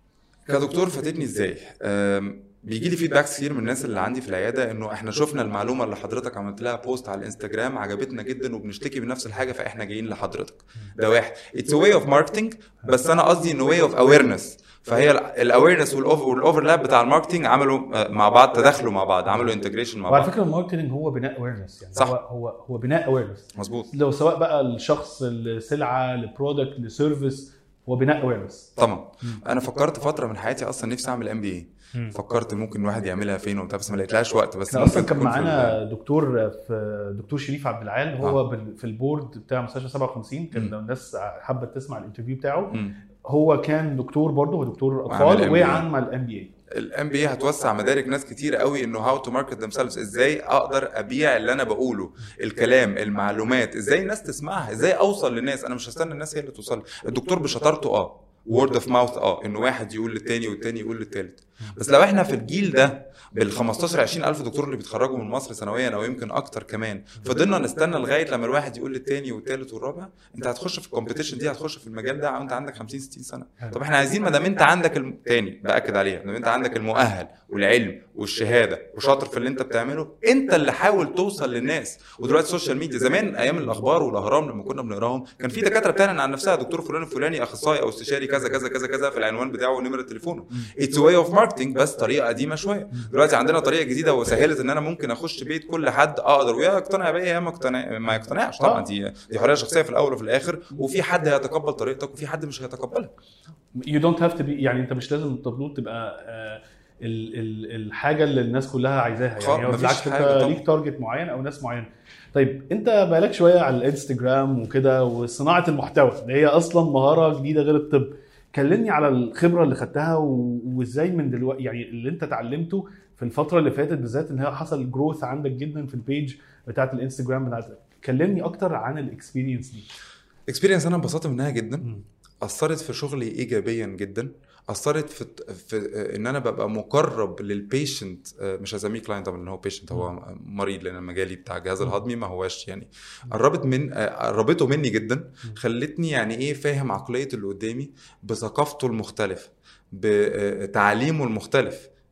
A: كدكتور فاتتني ازاي؟ أم، بيجي لي فيدباكس كتير من الناس اللي عندي في العياده انه احنا شفنا المعلومه اللي حضرتك عملت لها بوست على الانستجرام عجبتنا جدا وبنشتكي من نفس الحاجه فاحنا جايين لحضرتك. ده واحد اتس واي اوف ماركتنج بس انا قصدي انه واي اوف اويرنس فهي الاويرنس والاوفرلاب بتاع الماركتنج عملوا آه، مع بعض تداخلوا مع بعض عملوا انتجريشن مع
B: وعلى
A: بعض
B: فكره الماركتنج هو بناء اويرنس يعني
A: صح.
B: هو هو هو بناء اويرنس
A: مظبوط
B: لو سواء بقى الشخص السلعه لبرودكت لسيرفيس هو بناء اويرنس
A: طبعا انا فكرت فتره من حياتي اصلا نفسي اعمل ام بي اي فكرت ممكن الواحد يعملها فين وبتاع بس ما لقيتلهاش وقت بس
B: احنا اصلا
A: ممكن
B: كان
A: تكون في
B: معانا دكتور في دكتور شريف عبد العال هو بال- في البورد بتاع مستشفى 57 كان
A: مم.
B: لو الناس حابه تسمع الانترفيو بتاعه
A: مم.
B: هو كان دكتور برضه هو دكتور
A: وعمل
B: اطفال
A: MBA.
B: وعمل ام بي اي
A: الام بي هتوسع مدارك ناس كتير قوي انه هاو تو ماركت ذيم ازاي اقدر ابيع اللي انا بقوله الكلام المعلومات ازاي الناس تسمعها ازاي اوصل للناس انا مش هستنى الناس هي اللي توصل لي. الدكتور بشطارته اه وورد اوف ماوث اه انه واحد يقول للتاني والتاني يقول للتالت بس لو احنا في الجيل ده بال 15 20 الف دكتور اللي بيتخرجوا من مصر سنويا او يمكن اكتر كمان فضلنا نستنى لغايه لما الواحد يقول للتاني والتالت والرابع انت هتخش في الكومبيتيشن دي هتخش في المجال ده وانت عندك 50 60 سنه طب احنا عايزين ما دام انت عندك الم... تاني باكد عليها ما دام انت عندك المؤهل والعلم والشهاده وشاطر في اللي انت بتعمله انت اللي حاول توصل للناس ودلوقتي السوشيال ميديا زمان ايام الاخبار والاهرام لما كنا بنقراهم كان في دكاتره بتعلن عن نفسها دكتور فلان الفلاني اخصائي او استشاري كذا كذا كذا كذا في العنوان بتاعه ونمره تليفونه اتس واي اوف ماركتنج بس طريقه قديمه شويه دلوقتي عندنا طريقه جديده وسهلت ان انا ممكن اخش بيت كل حد اقدر ويا يقتنع بيا يا ما يقتنع ما يقتنعش طبعا دي دي حريه شخصيه في الاول وفي الاخر وفي حد هيتقبل طريقتك وفي حد مش هيتقبلها
B: يو دونت هاف تو بي يعني انت مش لازم المفروض تبقى آه، ال ال الحاجه اللي الناس كلها عايزاها
A: خالص،
B: يعني هو
A: مفيش
B: بالعكس
A: حاجة
B: انت
A: طبعا.
B: ليك تارجت معين او ناس معينه طيب انت بقالك شويه على الانستجرام وكده وصناعه المحتوى اللي هي اصلا مهاره جديده غير الطب كلمني على الخبره اللي خدتها و- وازاي من دلوقتي يعني اللي انت اتعلمته في الفتره اللي فاتت بالذات ان هي حصل جروث عندك جدا في البيج بتاعت الانستجرام بتاعتك كلمني اكتر عن الاكسبيرينس دي
A: اكسبيرينس انا انبسطت منها جدا
B: مم.
A: اثرت في شغلي ايجابيا جدا اثرت في, في ان انا ببقى مقرب للبيشنت مش هسميه كلاينت طبعا لان هو بيشنت هو مريض لان المجالي بتاع الجهاز الهضمي ما هواش يعني قربت من قربته مني جدا خلتني يعني ايه فاهم عقليه اللي قدامي بثقافته المختلفه بتعليمه المختلف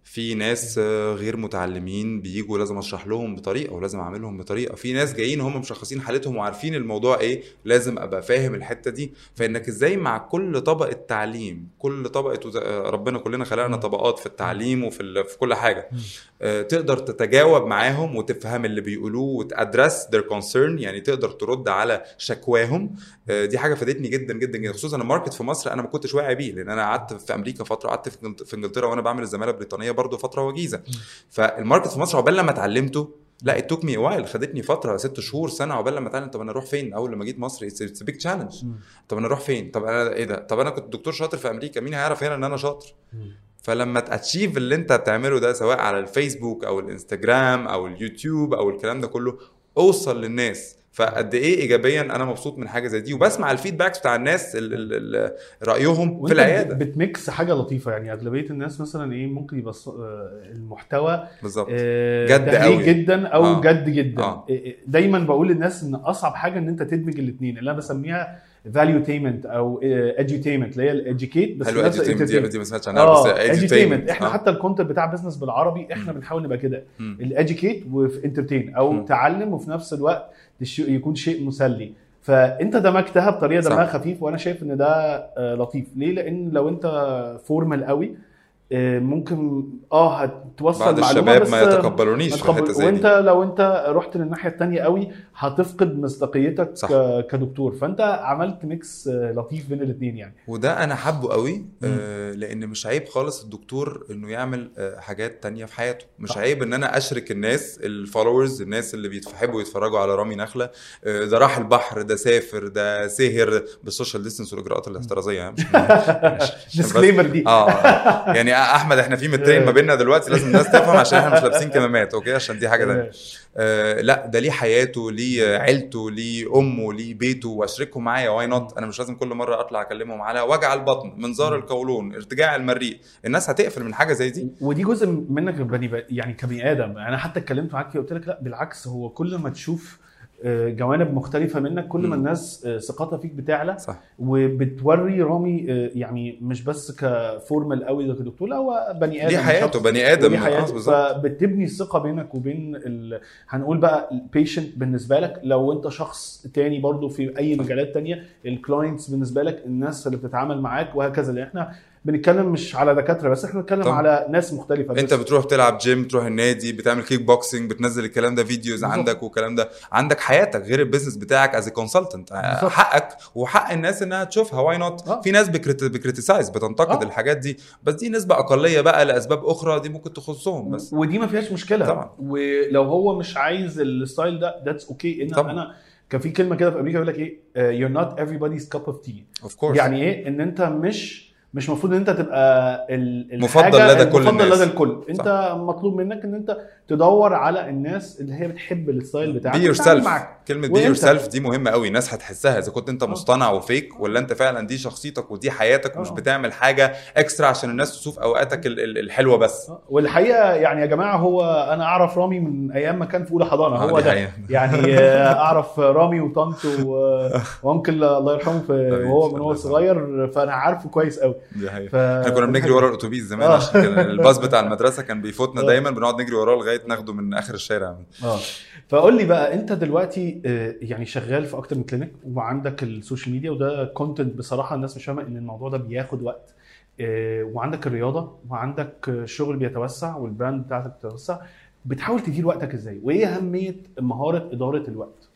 A: في ناس آه، غير متعلمين بيجوا لازم اشرح لهم بطريقه ولازم اعملهم بطريقه في ناس جايين هم مشخصين حالتهم وعارفين الموضوع ايه لازم ابقى فاهم الحته دي فانك ازاي مع كل طبقه تعليم كل طبقه وز- آه، ربنا كلنا خلقنا طبقات في التعليم وفي ال- في كل حاجه آه، تقدر تتجاوب معاهم وتفهم اللي بيقولوه وتادرس their concern يعني تقدر ترد على شكواهم آه، دي حاجه فادتني جدا جدا جدا خصوصا الماركت في مصر انا ما كنتش واعي بيه لان انا قعدت في امريكا فتره قعدت في إنجلت- في انجلترا وانا بعمل الزماله البريطانيه برضو فتره وجيزه فالماركت في مصر عقبال لما اتعلمته لا ات توك مي وايل خدتني فتره ست شهور سنه عقبال لما اتعلم طب انا اروح فين اول لما جيت مصر اتس بيج تشالنج طب انا اروح فين طب انا ايه ده طب انا كنت دكتور شاطر في امريكا مين هيعرف هنا ان انا شاطر فلما تاتشيف اللي انت بتعمله ده سواء على الفيسبوك او الانستجرام او اليوتيوب او الكلام ده كله اوصل للناس فقد ايه ايجابيا انا مبسوط من حاجه زي دي وبسمع الفيدباكس بتاع الناس ال ال ال رايهم في
B: وانت
A: العياده
B: بتميكس حاجه لطيفه يعني اغلبيه الناس مثلا ايه ممكن يبقى الص- آه، المحتوى
A: بالظبط
B: آه،
A: جد
B: تهريج
A: قوي.
B: جدا او
A: آه.
B: جد جدا
A: آه.
B: آه، دايما بقول للناس ان اصعب حاجه ان انت تدمج الاثنين اللي انا بسميها فاليو تيمنت او اديوتيمنت اللي هي الاديوكيت بس
A: حلو
B: في نفس
A: edutainment دي,
B: الentertainment.
A: دي ما سمعتش عنها
B: اه
A: بس
B: edutainment احنا
A: آه.
B: حتى الكونتنت بتاع بزنس بالعربي احنا بنحاول نبقى كده
A: مم.
B: الاديوكيت وفي انترتين او
A: مم.
B: تعلم وفي نفس الوقت تش- يكون شيء مسلي فانت دمجتها بطريقه
A: صح.
B: دمها خفيف وانا شايف ان ده آه، لطيف ليه لان لو انت فورمال قوي آه، ممكن اه هتوصل
A: بعض
B: معلومه
A: الشباب
B: بس
A: ما يتقبلونيش
B: ما
A: في حته
B: تقبل-
A: زي
B: وانت
A: دي
B: لو انت رحت للناحيه الثانيه قوي هتفقد مصداقيتك
A: صح.
B: ك- كدكتور فانت عملت ميكس آه، لطيف بين الاثنين يعني
A: وده انا حابه قوي آه لان مش عيب خالص الدكتور انه يعمل آه حاجات تانية في حياته مش
B: صح.
A: عيب ان انا اشرك الناس الفولورز الناس اللي بيحبوا يتفرجوا على رامي نخله آه ده راح البحر ده سافر ده سهر بالسوشيال ديستنس والاجراءات الاحترازيه يعني مش مش- مش بس-
B: ديسكليمر دي
A: اه يعني احمد احنا في مترين ما بيننا دلوقتي لازم الناس تفهم عشان احنا مش لابسين كمامات اوكي عشان دي حاجه تانية آه لا ده ليه حياته ليه عيلته ليه امه ليه بيته واشركهم معايا واي نوت انا مش لازم كل مره اطلع اكلمهم على وجع البطن منظار القولون ارتجاع المريء الناس هتقفل من حاجه زي دي
B: ودي جزء منك بني يعني كبني ادم انا حتى اتكلمت معاك فيه قلت لك لا بالعكس هو كل ما تشوف آه، جوانب مختلفه منك كل ما
A: مم.
B: الناس آه، ثقتها فيك بتعلى
A: صح
B: وبتوري رامي آه، يعني مش بس كفورمال قوي ده كدكتور لا هو بني ادم
A: ليه حياته
B: شخص
A: بني ادم
B: وليه
A: آه،
B: حياته
A: بالظبط
B: فبتبني الثقه بينك وبين ال... هنقول بقى البيشنت بالنسبه لك لو انت شخص تاني برضو في اي مجالات تانية الكلاينتس بالنسبه لك الناس اللي بتتعامل معاك وهكذا لان احنا بنتكلم مش على دكاتره بس احنا بنتكلم
A: طبعا.
B: على ناس مختلفه بس
A: انت بتروح تلعب جيم تروح النادي بتعمل كيك بوكسنج بتنزل الكلام ده فيديوز
B: بالظبط.
A: عندك والكلام ده عندك حياتك غير البيزنس بتاعك از كونسلتنت
B: بالظبط.
A: حقك وحق الناس انها تشوفها واي نوت
B: آه.
A: في ناس بكريت بكريتيسايز بتنتقد
B: آه.
A: الحاجات دي بس دي نسبه اقليه بقى لاسباب اخرى دي ممكن تخصهم بس
B: ودي ما فيهاش مشكله
A: طبعا.
B: ولو هو مش عايز الستايل ده ذاتس اوكي ان
A: طبعا.
B: انا كان في كلمه كده في امريكا يقول لك ايه يور نوت everybody's cup of tea
A: اوف كورس
B: يعني ايه ان انت مش مش المفروض ان انت تبقى ال-
A: مفضل
B: الحاجة
A: لدى كل
B: المفضل
A: الناس.
B: لدى الكل انت مطلوب منك ان انت تدور على الناس اللي هي بتحب الستايل بتاعك
A: بي يور
B: وتتعامل
A: سيلف
B: معاك
A: كلمه بي
B: وانت.
A: يور سيلف دي مهمه قوي الناس هتحسها اذا كنت انت مصطنع وفيك ولا انت فعلا دي شخصيتك ودي حياتك ومش
B: آه.
A: بتعمل حاجه اكسترا عشان الناس تشوف اوقاتك ال- ال- الحلوه بس
B: والحقيقه يعني يا جماعه هو انا اعرف رامي من ايام ما كان في اولى حضانه
A: آه،
B: هو
A: دي
B: ده
A: حقيقة.
B: يعني آه، اعرف رامي وطنط و- وانكل الله يرحمه في
A: حبيبي،
B: وهو من
A: الله
B: هو
A: يرحمه.
B: صغير فانا عارفه كويس قوي
A: دي حقيقة.
B: ف...
A: احنا كنا بنجري ورا الاتوبيس زمان
B: آه.
A: عشان كان الباص بتاع المدرسه كان بيفوتنا
B: آه.
A: دايما بنقعد نجري وراه لغايه ناخده من اخر الشارع
B: اه فقول لي بقى انت دلوقتي آه، يعني شغال في اكتر من كلينيك وعندك السوشيال ميديا وده كونتنت بصراحه الناس مش فاهمه ان الموضوع ده بياخد وقت آه، وعندك الرياضه وعندك الشغل بيتوسع والبراند بتاعتك بتتوسع بتحاول تدير وقتك ازاي وايه اهميه مهاره اداره الوقت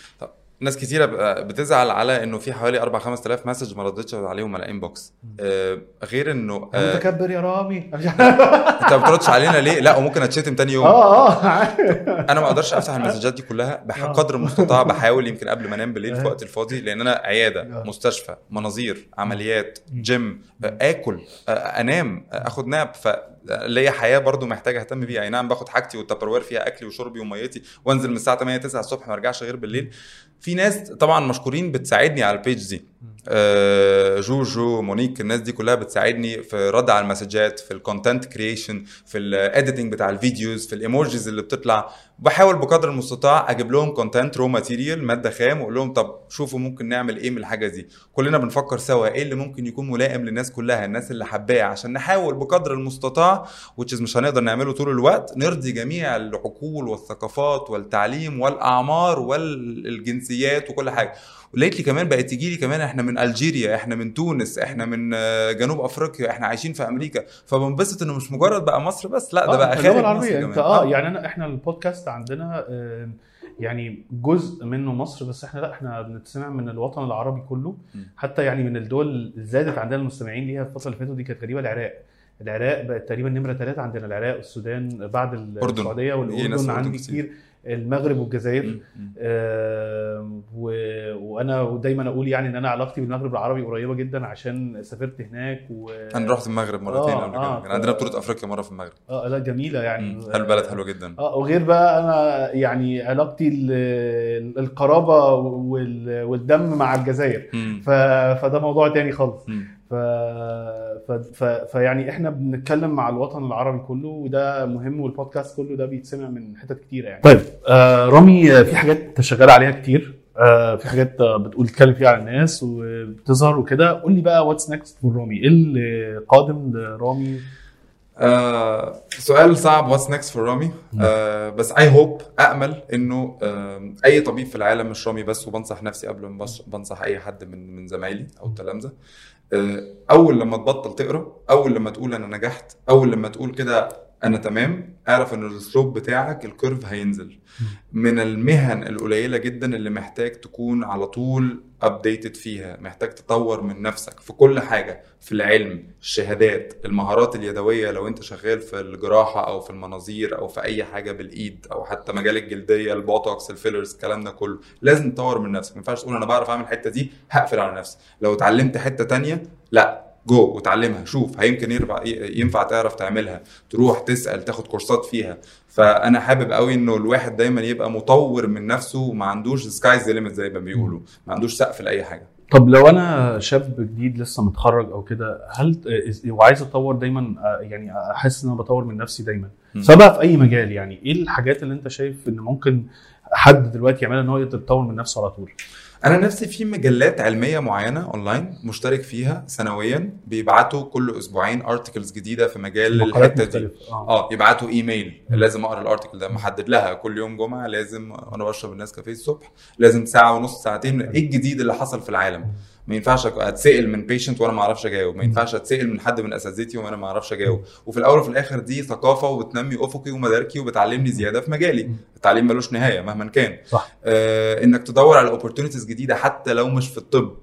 A: ناس كتيره بقى بتزعل على انه في حوالي 4 5000 مسج ما ردتش عليهم على الانبوكس آه غير انه آه
B: متكبر يا رامي
A: انت ما بتردش علينا ليه لا وممكن اتشتم تاني يوم
B: اه اه
A: انا ما اقدرش افتح المسجات دي كلها بح-
B: آه.
A: قدر المستطاع بحاول يمكن قبل ما انام بالليل في
B: آه.
A: وقت الفاضي لان انا عياده
B: آه.
A: مستشفى مناظير عمليات جيم آه، اكل آه، انام آه، اخد ناب فليا حياه برضو محتاج اهتم بيها اي نعم باخد حاجتي والتبروير فيها اكلي وشربي وميتي وانزل من الساعه 8 9 الصبح ما ارجعش غير بالليل في ناس طبعا مشكورين بتساعدني على البيج دي آه، جوجو مونيك الناس دي كلها بتساعدني في رد على المسجات في الكونتنت كرييشن في الايديتنج بتاع الفيديوز في الايموجيز اللي بتطلع بحاول بقدر المستطاع اجيب لهم كونتنت رو ماتيريال ماده خام واقول لهم طب شوفوا ممكن نعمل ايه من الحاجه دي كلنا بنفكر سوا ايه اللي ممكن يكون ملائم للناس كلها الناس اللي حباه عشان نحاول بقدر المستطاع which is مش هنقدر نعمله طول الوقت نرضي جميع العقول والثقافات والتعليم والاعمار والجنسيات وكل حاجه ولقيت لي كمان بقت تيجي لي كمان احنا من الجيريا احنا من تونس احنا من آه، جنوب افريقيا احنا عايشين في امريكا فبنبسط انه مش مجرد بقى مصر بس لا ده
B: آه،
A: بقى
B: اللغه
A: خارج مصر
B: العربيه
A: كمان
B: انت اه يعني انا احنا البودكاست عندنا آه، يعني جزء منه مصر بس احنا لا احنا بنتسمع من الوطن العربي كله
A: م.
B: حتى يعني من الدول اللي زادت عندنا المستمعين ليها الفتره اللي فاتت دي كانت غريبه العراق العراق بقت تقريبا نمره ثلاثه عندنا العراق والسودان بعد
A: أردن.
B: السعوديه
A: في ناس
B: والاردن
A: في الأردن
B: عندي
A: كتير.
B: كتير المغرب والجزائر
A: م- م.
B: آه و... وانا دايما اقول يعني ان انا علاقتي بالمغرب العربي قريبه جدا عشان سافرت هناك و
A: انا رحت المغرب مرتين
B: آه،
A: قبل كده
B: آه،
A: كان عندنا
B: ف-
A: بطوله افريقيا مره في المغرب
B: اه لا جميله يعني
A: مم. حلو بلد حلوه جدا
B: اه وغير بقى انا يعني علاقتي ال- القرابه وال- والدم مع الجزائر
A: مم.
B: ف... فده موضوع تاني خالص
A: مم.
B: ف... ف... ف... فيعني احنا بنتكلم مع الوطن العربي كله وده مهم والبودكاست كله ده بيتسمع من حتت كتيره يعني طيب آه رامي آه، في حاجات انت شغال عليها كتير آه في حاجات آه، بتقول تتكلم فيها على الناس وبتظهر وكده قول لي بقى واتس نيكست فور رامي ايه اللي قادم لرامي
A: آه سؤال صعب واتس نيكست فور رامي آه بس اي هوب امل انه آه اي طبيب في العالم مش رامي بس وبنصح نفسي قبل ما بنص- بنصح اي حد من من زمايلي او التلامذه آه اول لما تبطل تقرا اول لما تقول انا نجحت اول لما تقول كده انا تمام اعرف ان السلوب بتاعك الكيرف هينزل من المهن القليله جدا اللي محتاج تكون على طول ابديتد فيها محتاج تطور من نفسك في كل حاجه في العلم الشهادات المهارات اليدويه لو انت شغال في الجراحه او في المناظير او في اي حاجه بالايد او حتى مجال الجلديه البوتوكس الفيلرز الكلام ده كله لازم تطور من نفسك ما ينفعش تقول انا بعرف اعمل الحته دي هقفل على نفسي لو اتعلمت حته تانية لا جو وتعلمها شوف هيمكن ينفع ينفع تعرف تعملها تروح تسال تاخد كورسات فيها فانا حابب قوي انه الواحد دايما يبقى مطور من نفسه وما عندوش سكايز ليميت زي ما بيقولوا ما عندوش سقف لاي حاجه
B: طب لو انا شاب جديد لسه متخرج او كده هل وعايز اتطور دايما آه، يعني احس ان انا بطور من نفسي دايما
A: مم.
B: سواء في اي مجال يعني ايه الحاجات اللي انت شايف ان ممكن حد دلوقتي يعملها ان هو يقدر يطور من نفسه على طول
A: انا نفسي في مجلات علميه معينه اونلاين مشترك فيها سنويا بيبعتوا كل اسبوعين ارتكلز جديده في مجال
B: مقالات
A: الحته دي
B: مختلفة. اه
A: اه يبعتوا ايميل
B: مم.
A: لازم اقرا الارتكل ده محدد لها كل يوم جمعه لازم وانا بشرب النسكافيه الصبح لازم ساعه ونص ساعتين ايه الجديد اللي حصل في العالم ما ينفعش أك- اتسال من بيشنت وانا ما اعرفش اجاوب ما ينفعش اتسال من حد من اساتذتي وانا ما اعرفش اجاوب وفي الاول وفي الاخر دي ثقافه وبتنمي افقي ومداركي وبتعلمني زياده في مجالي
B: مم.
A: التعليم ملوش نهايه مهما كان
B: صح
A: آه انك تدور على اوبورتونيتيز جديده حتى لو مش في الطب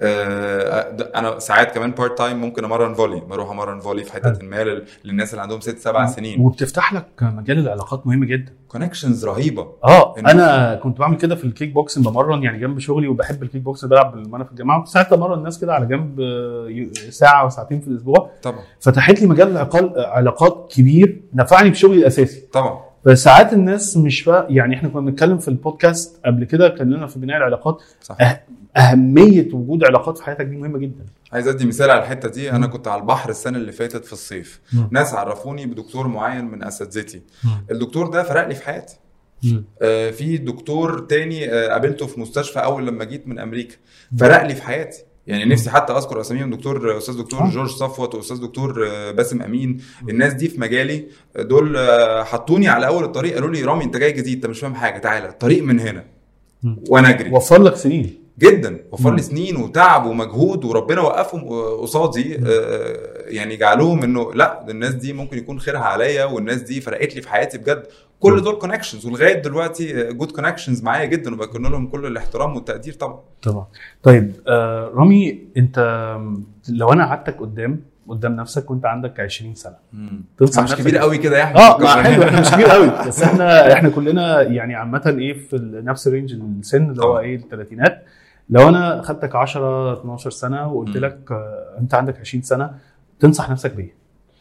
A: آه ده- انا ساعات كمان بارت تايم ممكن امرن فولي بروح امرن فولي في حته
B: حلو.
A: ما لل- للناس اللي عندهم ست سبع سنين
B: وبتفتح لك مجال العلاقات مهم جدا
A: كونكشنز رهيبه
B: اه
A: إن-
B: انا كنت بعمل كده في الكيك بوكسنج بمرن يعني جنب شغلي وبحب الكيك بوكسنج بلعب لما انا في الجامعه كنت ساعات امرن الناس كده على جنب آه، ي- ساعه وساعتين في الاسبوع
A: طبعا
B: فتحت لي مجال عقال- علاقات كبير نفعني في شغلي الاساسي
A: طبعا
B: فساعات الناس مش فا... يعني احنا كنا بنتكلم في البودكاست قبل كده اتكلمنا في بناء العلاقات
A: صح
B: أه... اهميه وجود علاقات في حياتك دي مهمه جدا
A: عايز ادي مثال على الحته دي انا كنت على البحر السنه اللي فاتت في الصيف
B: مم.
A: ناس عرفوني بدكتور معين من اساتذتي الدكتور ده فرق لي في حياتي
B: مم.
A: آه، في دكتور تاني آه، قابلته في مستشفى اول لما جيت من امريكا فرق لي في حياتي يعني نفسي حتى اذكر اساميهم دكتور استاذ دكتور
B: آه.
A: جورج صفوت واستاذ دكتور آه، باسم امين الناس دي في مجالي آه، دول آه، حطوني على اول الطريق قالوا لي رامي انت جاي جديد انت مش فاهم حاجه تعالى الطريق من هنا
B: مم.
A: وانا اجري
B: وفر لك سنين
A: جدا وفر
B: مم.
A: لي سنين وتعب ومجهود وربنا وقفهم قصادي آه، يعني جعلهم انه لا الناس دي ممكن يكون خيرها عليا والناس دي فرقت لي في حياتي بجد كل دول كونكشنز ولغايه دلوقتي جود كونكشنز معايا جدا وبكن لهم كل الاحترام والتقدير طبعا
B: طبعا طيب آه رامي انت لو انا قعدتك قدام قدام نفسك وانت عندك 20 سنه تنصح
A: مش
B: نفسك
A: كبير قوي كده يا احمد
B: اه ما حلو احنا مش كبير قوي بس احنا احنا كلنا يعني عامه ايه في ال- نفس رينج السن اللي هو
A: طبعا.
B: ايه الثلاثينات لو انا خدتك 10 12 سنه وقلت
A: مم.
B: لك آه، انت عندك 20 سنه تنصح نفسك بايه؟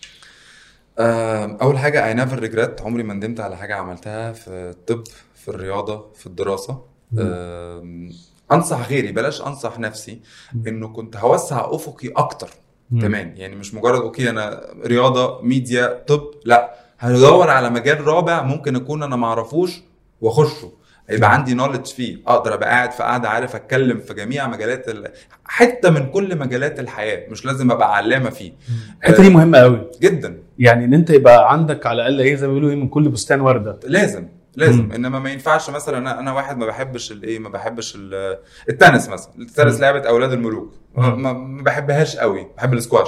A: آه، اول حاجه اي نيفر ريجريت عمري ما ندمت على حاجه عملتها في الطب في الرياضه في الدراسه آم، انصح غيري بلاش انصح نفسي
B: مم.
A: انه كنت هوسع افقي اكتر
B: مم.
A: كمان يعني مش مجرد اوكي انا رياضه ميديا طب لا هدور على مجال رابع ممكن اكون انا ما اعرفوش واخشه يبقى عندي نولج فيه اقدر ابقى قاعد في قاعده عارف اتكلم في جميع مجالات ال... حته من كل مجالات الحياه مش لازم ابقى علامه فيه
B: الحته دي مهمه قوي
A: جدا
B: يعني ان انت يبقى عندك على الاقل ايه زي ما بيقولوا ايه من كل بستان ورده
A: لازم لازم
B: مم.
A: انما ما ينفعش مثلا انا انا واحد ما بحبش الايه ما بحبش ال- التنس مثلا التنس
B: مم.
A: لعبه اولاد الملوك
B: مم.
A: ما, ما بحبهاش قوي بحب السكواش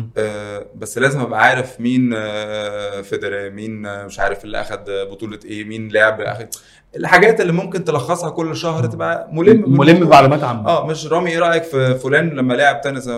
A: آه بس لازم ابقى عارف مين آه فيدرر مين آه مش عارف اللي اخد بطوله ايه مين لعب اخد الحاجات اللي ممكن تلخصها كل شهر تبقى ملم
B: ملم بمعلومات عامه
A: اه مش رامي ايه رايك في فلان لما لعب تنس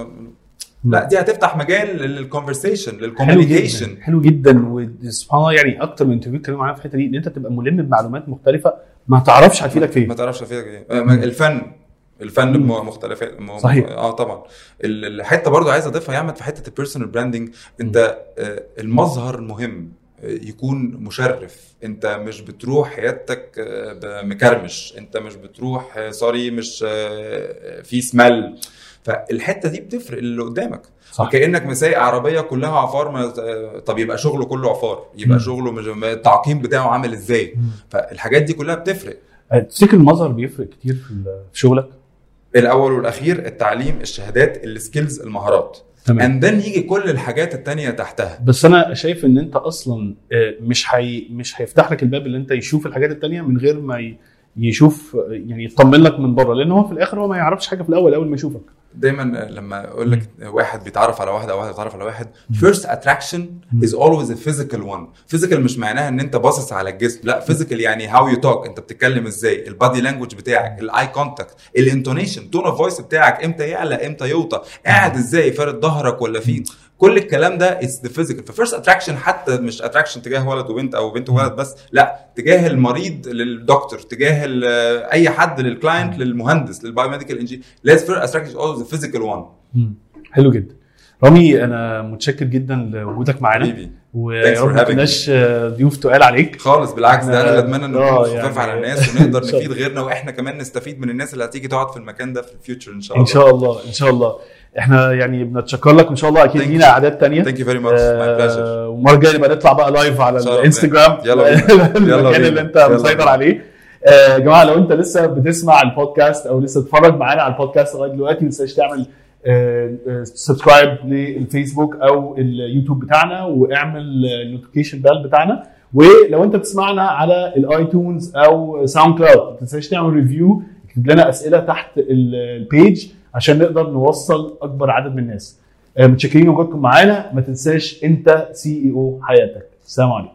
A: لا دي هتفتح مجال للكونفرسيشن
B: حلو
A: للكوميونيكيشن
B: جدا حلو جدا وسبحان الله يعني اكتر من انترفيو اتكلموا معايا في الحته دي ان انت تبقى ملم بمعلومات مختلفه ما تعرفش هتفيدك
A: ما
B: فين
A: تعرفش فيها ايه آه، الفن الفن
B: مم.
A: مختلفات م-
B: صحيح.
A: اه طبعا ال- الحته برضو عايز اضيفها يا احمد في حته البيرسونال براندنج انت آه، المظهر مهم آه، يكون مشرف انت مش بتروح حياتك آه، مكرمش انت مش بتروح آه، سوري مش آه، في سمل فالحته دي بتفرق اللي قدامك
B: صح
A: كانك مسايق عربيه كلها عفار ما طب يبقى شغله كله عفار يبقى
B: مم.
A: شغله مش التعقيم بتاعه عامل ازاي
B: مم.
A: فالحاجات دي كلها بتفرق
B: تفتكر المظهر بيفرق كتير في ال- في شغلك
A: الاول والاخير التعليم الشهادات السكيلز المهارات
B: تمام
A: اند ذن يجي كل الحاجات التانية تحتها
B: بس انا شايف ان انت اصلا آه، مش هي مش هيفتح لك الباب اللي انت يشوف الحاجات التانية من غير ما ي- يشوف آه، يعني يطمن لك من بره لان هو في الاخر هو ما يعرفش حاجه في الاول اول ما يشوفك
A: دايما لما اقول لك واحد بيتعرف على واحد او واحد بيتعرف على واحد
B: مم.
A: first attraction
B: مم.
A: is always a physical one physical مش معناها ان انت باصص على الجسم لا physical يعني how you talk انت بتتكلم ازاي البادي لانجوج بتاعك الاي كونتاكت الانتونيشن تون اوف فويس بتاعك امتى يعلى امتى يوطى قاعد ازاي فارد ظهرك ولا في كل الكلام ده از ذا فيزيكال ففيرست اتراكشن حتى مش اتراكشن تجاه ولد وبنت او بنت وولد بس لا تجاه المريض للدكتور تجاه ال- اي حد للكلاينت للمهندس للبايوميديكال انجينير لازم فيرست اتراكشن اولويز ذا فيزيكال وان
B: حلو جدا رامي انا متشكر جدا لوجودك معانا
A: حبيبي Thanks
B: ويا
A: for
B: رب ما
A: having
B: كناش آه، ضيوف تقال عليك
A: خالص بالعكس ده
B: إحنا-
A: انا اتمنى ان
B: آه،
A: نكون خفاف
B: يعني-
A: على الناس ونقدر
B: إن شاء
A: نفيد غيرنا واحنا كمان نستفيد من الناس اللي هتيجي تقعد في المكان ده في الفيوتشر ان شاء
B: ان
A: الله
B: شاء الله ان شاء الله احنا يعني بنتشكر لك وان شاء الله اكيد
A: Thank
B: لينا
A: you.
B: اعداد تانية
A: ثانك يو فيري ماتش ماي بليجر
B: آه، والمره الجايه نبقى نطلع بقى لايف على
A: إن شاء الله.
B: الانستجرام
A: يلا بينا. يلا
B: المكان
A: بينا.
B: اللي انت
A: يلا
B: مسيطر
A: بينا.
B: عليه آه، يا جماعه لو انت لسه بتسمع البودكاست او لسه تتفرج معانا على البودكاست لغايه دلوقتي ما تنساش تعمل سبسكرايب للفيسبوك او اليوتيوب بتاعنا واعمل النوتيفيكيشن بال بتاعنا ولو انت بتسمعنا على الايتونز او ساوند كلاود ما تنساش تعمل ريفيو اكتب لنا اسئله تحت ال- البيج عشان نقدر نوصل اكبر عدد من الناس آه، متشكرين وجودكم معانا ما تنساش انت سي اي او حياتك السلام عليكم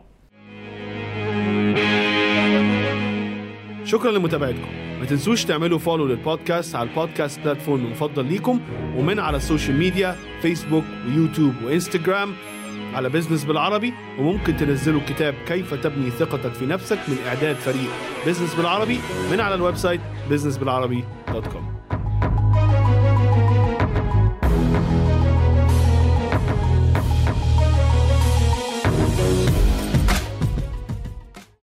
C: شكرا لمتابعتكم ما تنسوش تعملوا فولو للبودكاست على البودكاست بلاتفورم المفضل ليكم ومن على السوشيال ميديا فيسبوك ويوتيوب وانستجرام على بزنس بالعربي وممكن تنزلوا كتاب كيف تبني ثقتك في نفسك من اعداد فريق بزنس بالعربي من على الويب سايت businessbilarabi.com